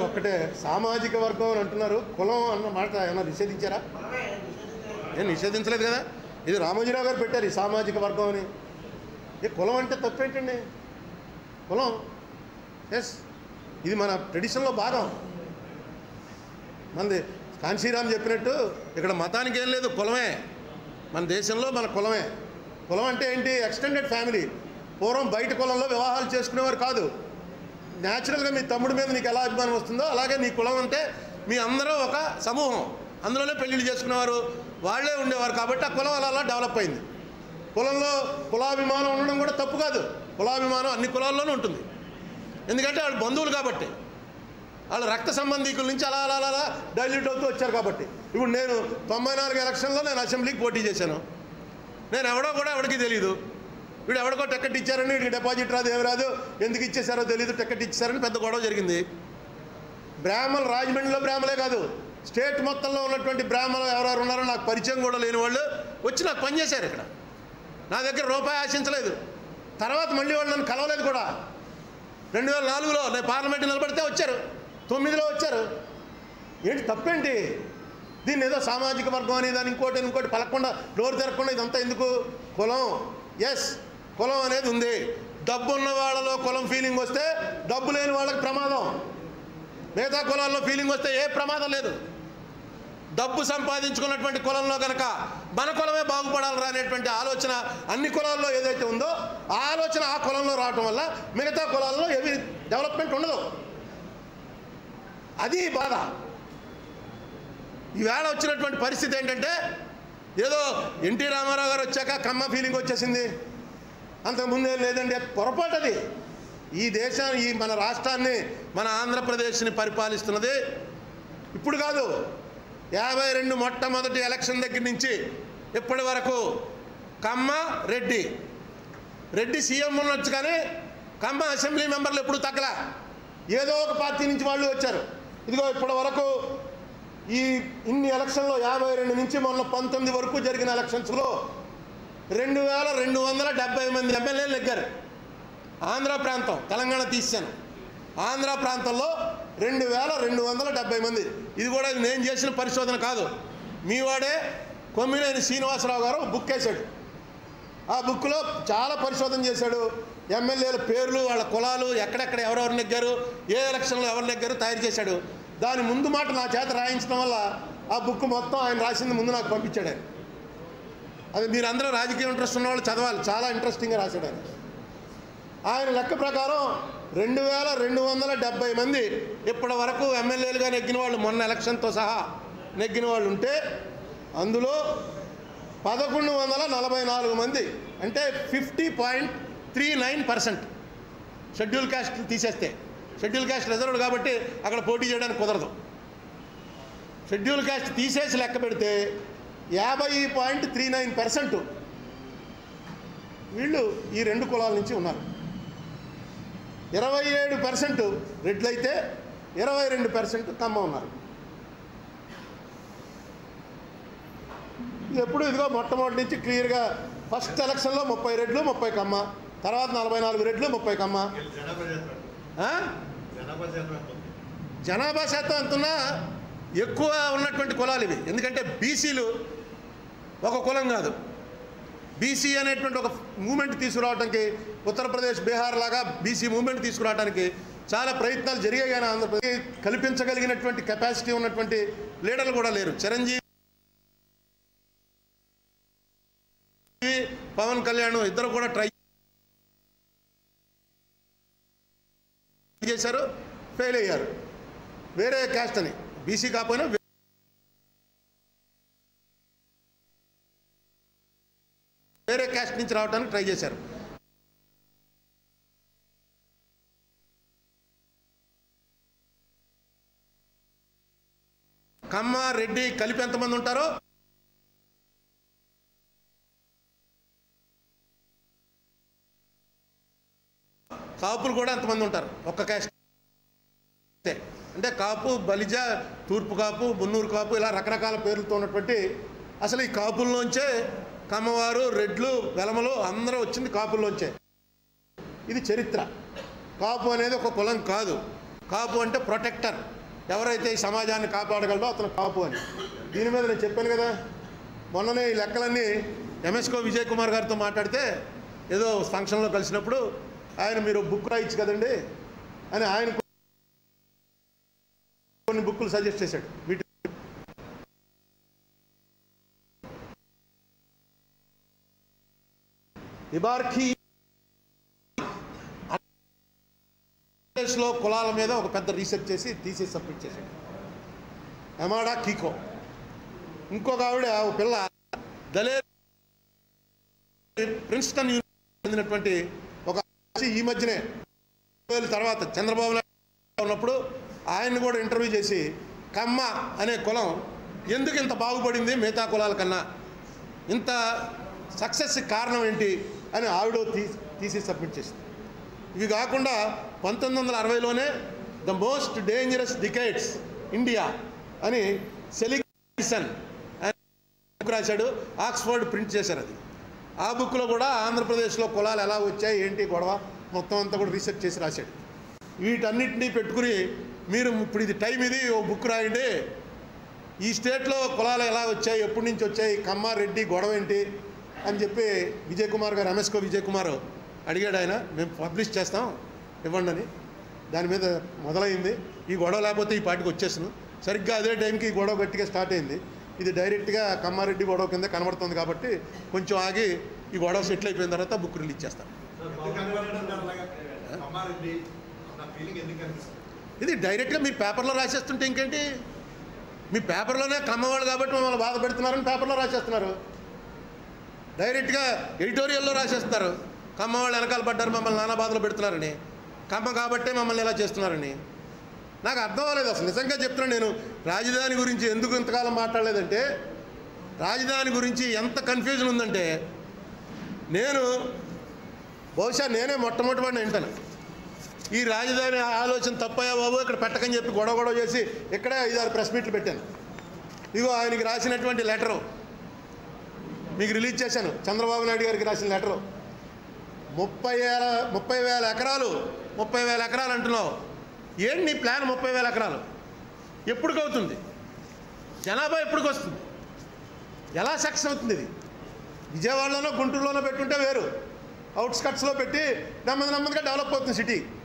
నాకు ఒక్కటే సామాజిక వర్గం అని అంటున్నారు కులం అన్న మాట ఏమన్నా నిషేధించారా ఏం నిషేధించలేదు కదా ఇది రామోజీరావు గారు పెట్టారు ఈ సామాజిక వర్గం అని ఏ కులం అంటే తప్పేంటండి కులం ఎస్ ఇది మన ట్రెడిషన్లో భాగం మనది కాంశీరామ్ చెప్పినట్టు ఇక్కడ మతానికి ఏం లేదు కులమే మన దేశంలో మన కులమే కులం అంటే ఏంటి ఎక్స్టెండెడ్ ఫ్యామిలీ పూర్వం బయట కులంలో వివాహాలు చేసుకునేవారు కాదు న్యాచురల్గా మీ తమ్ముడి మీద నీకు ఎలా అభిమానం వస్తుందో అలాగే నీ కులం అంటే మీ అందరూ ఒక సమూహం అందులోనే పెళ్ళిళ్ళు చేసుకునేవారు వాళ్ళే ఉండేవారు కాబట్టి ఆ కులం అలా అలా డెవలప్ అయింది కులంలో కులాభిమానం ఉండడం కూడా తప్పు కాదు కులాభిమానం అన్ని కులాల్లోనూ ఉంటుంది ఎందుకంటే వాళ్ళు బంధువులు కాబట్టి వాళ్ళ రక్త సంబంధికుల నుంచి అలా అలా అలా అలా డైల్యూట్ అవుతూ వచ్చారు కాబట్టి ఇప్పుడు నేను తొంభై నాలుగు ఎలక్షన్లో నేను అసెంబ్లీకి పోటీ చేశాను నేను ఎవడో కూడా ఎవరికి తెలియదు వీడు ఎవడికో టికెట్ ఇచ్చారని వీడికి డిపాజిట్ రాదు ఏమి రాదు ఎందుకు ఇచ్చేసారో తెలియదు టికెట్ ఇచ్చేసారని పెద్ద గొడవ జరిగింది బ్రాహ్మణులు రాజమండ్రిలో బ్రాహ్మలే కాదు స్టేట్ మొత్తంలో ఉన్నటువంటి బ్రాహ్మణులు ఎవరెవరు ఉన్నారో నాకు పరిచయం కూడా లేని వాళ్ళు వచ్చి నాకు పనిచేశారు ఇక్కడ నా దగ్గర రూపాయి ఆశించలేదు తర్వాత మళ్ళీ వాళ్ళు నన్ను కలవలేదు కూడా రెండు వేల నాలుగులో నేను పార్లమెంట్ నిలబడితే వచ్చారు తొమ్మిదిలో వచ్చారు ఏంటి తప్పేంటి దీన్ని ఏదో సామాజిక వర్గం అని దాని ఇంకోటి ఇంకోటి పలకుండా డోర్ తెరకుండా ఇదంతా ఎందుకు కులం ఎస్ కులం అనేది ఉంది డబ్బు ఉన్న వాళ్ళలో కులం ఫీలింగ్ వస్తే డబ్బు లేని వాళ్ళకి ప్రమాదం మిగతా కులాల్లో ఫీలింగ్ వస్తే ఏ ప్రమాదం లేదు డబ్బు సంపాదించుకున్నటువంటి కులంలో కనుక మన కులమే బాగుపడాలరా అనేటువంటి ఆలోచన అన్ని కులాల్లో ఏదైతే ఉందో ఆ ఆలోచన ఆ కులంలో రావటం వల్ల మిగతా కులాల్లో ఏవి డెవలప్మెంట్ ఉండదు అది బాధ ఈవేళ వచ్చినటువంటి పరిస్థితి ఏంటంటే ఏదో ఎన్టీ రామారావు గారు వచ్చాక కమ్మ ఫీలింగ్ వచ్చేసింది అంతకుముందు ఏం లేదండి పొరపాటు అది ఈ దేశం ఈ మన రాష్ట్రాన్ని మన ఆంధ్రప్రదేశ్ని పరిపాలిస్తున్నది ఇప్పుడు కాదు యాభై రెండు మొట్టమొదటి ఎలక్షన్ దగ్గర నుంచి ఇప్పటి వరకు కమ్మ రెడ్డి రెడ్డి సీఎం ఉండొచ్చు కానీ కమ్మ అసెంబ్లీ మెంబర్లు ఎప్పుడు తగ్గల ఏదో ఒక పార్టీ నుంచి వాళ్ళు వచ్చారు ఇదిగో ఇప్పటి వరకు ఈ ఇన్ని ఎలక్షన్లో యాభై రెండు నుంచి మొన్న పంతొమ్మిది వరకు జరిగిన ఎలక్షన్స్లో రెండు వేల రెండు వందల డెబ్బై మంది ఎమ్మెల్యేలు నెగ్గారు ఆంధ్ర ప్రాంతం తెలంగాణ తీశాను ఆంధ్ర ప్రాంతంలో రెండు వేల రెండు వందల డెబ్బై మంది ఇది కూడా నేను చేసిన పరిశోధన కాదు మీ వాడే కొమ్మినేని శ్రీనివాసరావు గారు బుక్ వేశాడు ఆ బుక్లో చాలా పరిశోధన చేశాడు ఎమ్మెల్యేల పేర్లు వాళ్ళ కులాలు ఎక్కడెక్కడ ఎవరెవరు నెగ్గారు ఏ ఎలక్షన్లో ఎవరు నెగ్గారు తయారు చేశాడు దాని ముందు మాట నా చేత రాయించడం వల్ల ఆ బుక్ మొత్తం ఆయన రాసింది ముందు నాకు పంపించాడు ఆయన అది మీరందరూ రాజకీయ ఇంట్రెస్ట్ ఉన్న వాళ్ళు చదవాలి చాలా ఇంట్రెస్టింగ్గా రాశాడు ఆయన ఆయన లెక్క ప్రకారం రెండు వేల రెండు వందల డెబ్బై మంది ఇప్పటి వరకు ఎమ్మెల్యేలుగా నెగ్గిన వాళ్ళు మొన్న ఎలక్షన్తో సహా నెగ్గిన వాళ్ళు ఉంటే అందులో పదకొండు వందల నలభై నాలుగు మంది అంటే fifty point three nine percent schedule caste తీసేస్తే షెడ్యూల్ క్యాస్ట్ రిజర్వ్డ్ కాబట్టి అక్కడ పోటీ చేయడానికి కుదరదు షెడ్యూల్ క్యాస్ట్ తీసేసి లెక్క పెడితే యాభై పాయింట్ త్రీ నైన్ పర్సెంట్ వీళ్ళు ఈ రెండు కులాల నుంచి ఉన్నారు ఇరవై ఏడు పర్సెంట్ రెడ్లయితే ఇరవై రెండు పర్సెంట్ కమ్మ ఉన్నారు ఇది ఎప్పుడు ఇదిగో మొట్టమొదటి నుంచి క్లియర్గా ఫస్ట్ ఎలక్షన్లో ముప్పై రెడ్లు ముప్పై కమ్మ తర్వాత నలభై నాలుగు రెడ్లు ముప్పై కమ్మ జనాభా శాతం ఆ? జనాభా శాతం ఎంత ఉంది? జనాభా శాతం అంతున్నా ఎక్కువ ఉన్నటువంటి కులాలు ఇవి ఎందుకంటే బీసీలు ఒక కులం కాదు బీసీ అనేటువంటి ఒక మూమెంట్ తీసుకురావడానికి ఉత్తరప్రదేశ్ బీహార్ లాగా బీసీ మూమెంట్ తీసుకురావడానికి చాలా ప్రయత్నాలు జరిగాయి కానీ ఆంధ్రప్రదేశ్ కల్పించగలిగినటువంటి కెపాసిటీ ఉన్నటువంటి లీడర్లు కూడా లేరు చిరంజీవి పవన్ కళ్యాణ్ ఇద్దరు కూడా ట్రై చేశారు ఫెయిల్ అయ్యారు వేరే క్యాస్ట్ అని బీసీ కాకపోయినా వే- వేరే క్యాస్ట్ నుంచి రావడానికి ట్రై చేశారు కమ్మ రెడ్డి కలిపి ఎంతమంది ఉంటారో కాపులు కూడా ఎంతమంది ఉంటారు ఒక్క క్యాస్ట్ అంతే. అంటే కాపు బలిజ తూర్పు కాపు మున్నూరు కాపు ఇలా రకరకాల పేర్లతో ఉన్నటువంటి అసలు ఈ కాపుల్లోంచే కమ్మవారు రెడ్లు వెలమలు అందరూ వచ్చింది కాపుల్లోంచే ఇది చరిత్ర కాపు అనేది ఒక కులం కాదు కాపు అంటే ప్రొటెక్టర్ ఎవరైతే ఈ సమాజాన్ని కాపాడగలడో అతను కాపు అని దీని మీద నేను చెప్పాను కదా మొన్ననే ఈ లెక్కలన్నీ ఎంఎస్కో విజయ్ కుమార్ గారితో మాట్లాడితే ఏదో ఫంక్షన్లో కలిసినప్పుడు ఆయన మీరు బుక్ రాయొచ్చు కదండి అని ఆయన కొన్ని బుక్కులు సజెస్ట్ చేశాడు వీటి ఇబార్ఖీ లో కులాల మీద ఒక పెద్ద రీసెర్చ్ చేసి తీసి సబ్మిట్ చేశాడు ఎమాడా కీకో ఇంకొక ఆవిడ ఒక పిల్ల దలే ప్రిన్స్టన్ యూనివర్సిటీ చెందినటువంటి ఒక ఈ మధ్యనే వేల తర్వాత చంద్రబాబు నాయుడు ఉన్నప్పుడు ఆయన్ని కూడా ఇంటర్వ్యూ చేసి కమ్మ అనే కులం ఎందుకు ఇంత బాగుపడింది మిగతా కులాల కన్నా ఇంత సక్సెస్ కారణం ఏంటి అని ఆవిడ తీ తీసి సబ్మిట్ చేసింది ఇవి కాకుండా పంతొమ్మిది వందల అరవైలోనే the most dangerous decades India అని సెలిసన్ బుక్ రాశాడు ఆక్స్ఫర్డ్ ప్రింట్ చేశారు అది ఆ బుక్లో కూడా ఆంధ్రప్రదేశ్లో కులాలు ఎలా వచ్చాయి ఏంటి గొడవ మొత్తం అంతా కూడా రీసెర్చ్ చేసి రాశాడు వీటన్నిటినీ పెట్టుకుని మీరు ఇప్పుడు ఇది టైం ఇది ఓ బుక్ రాయండి ఈ స్టేట్లో కులాలు ఎలా వచ్చాయి ఎప్పటి నుంచి వచ్చాయి కమ్మ రెడ్డి గొడవ ఏంటి అని చెప్పి విజయ్ కుమార్ గారు ఎంఎస్కో విజయ్ కుమార్ అడిగాడు ఆయన మేము పబ్లిష్ చేస్తాం ఇవ్వండి అని దాని మీద మొదలైంది ఈ గొడవ లేకపోతే ఈ పాటికి వచ్చేసాను సరిగ్గా అదే టైంకి ఈ గొడవ గట్టిగా స్టార్ట్ అయింది ఇది డైరెక్ట్గా కమ్మారెడ్డి గొడవ కింద కనబడుతుంది కాబట్టి కొంచెం ఆగి ఈ గొడవ సెటిల్ అయిపోయిన తర్వాత బుక్ రిలీజ్ చేస్తాం ఎందుకు కనబడుతుంది అలాగా? అమ్మారెడ్డి అన్న ఫీలింగ్ ఎందుకు కనిపిస్తుంది ఇది డైరెక్ట్గా మీ పేపర్లో రాసేస్తుంటే ఇంకేంటి మీ పేపర్లోనే కమ్మవాళ్ళు కాబట్టి మమ్మల్ని బాధ పెడుతున్నారని పేపర్లో రాసేస్తున్నారు డైరెక్ట్గా ఎడిటోరియల్లో రాసేస్తున్నారు కమ్మవాళ్ళు వెనకాల పడ్డారు మమ్మల్ని నానా బాధలు పెడుతున్నారని కమ్మ కాబట్టే మమ్మల్ని ఇలా చేస్తున్నారని నాకు అర్థం అవ్వలేదు అసలు నిజంగా చెప్తున్నాను నేను రాజధాని గురించి ఎందుకు ఇంతకాలం మాట్లాడలేదంటే రాజధాని గురించి ఎంత కన్ఫ్యూజన్ ఉందంటే నేను బహుశా నేనే మొట్టమొదటి వింటాను ఈ రాజధాని ఆలోచన తప్పయ్యా బాబు ఇక్కడ పెట్టకని చెప్పి గొడవ గొడవ చేసి ఇక్కడే ఐదారు ప్రెస్ మీట్లు పెట్టాను ఇగో ఆయనకి రాసినటువంటి లెటరు మీకు రిలీజ్ చేశాను చంద్రబాబు నాయుడు గారికి రాసిన లెటరు ముప్పై వేల ముప్పై వేల ఎకరాలు ముప్పై వేల ఎకరాలు అంటున్నావు ఏంటి నీ ప్లాన్ ముప్పై వేల ఎకరాలు ఎప్పటికవుతుంది జనాభా ఎప్పటికి వస్తుంది ఎలా సక్సెస్ అవుతుంది ఇది విజయవాడలోనో గుంటూరులోనో పెట్టుంటే వేరు అవుట్స్కట్స్లో పెట్టి నెమ్మది నెమ్మదిగా డెవలప్ అవుతుంది సిటీ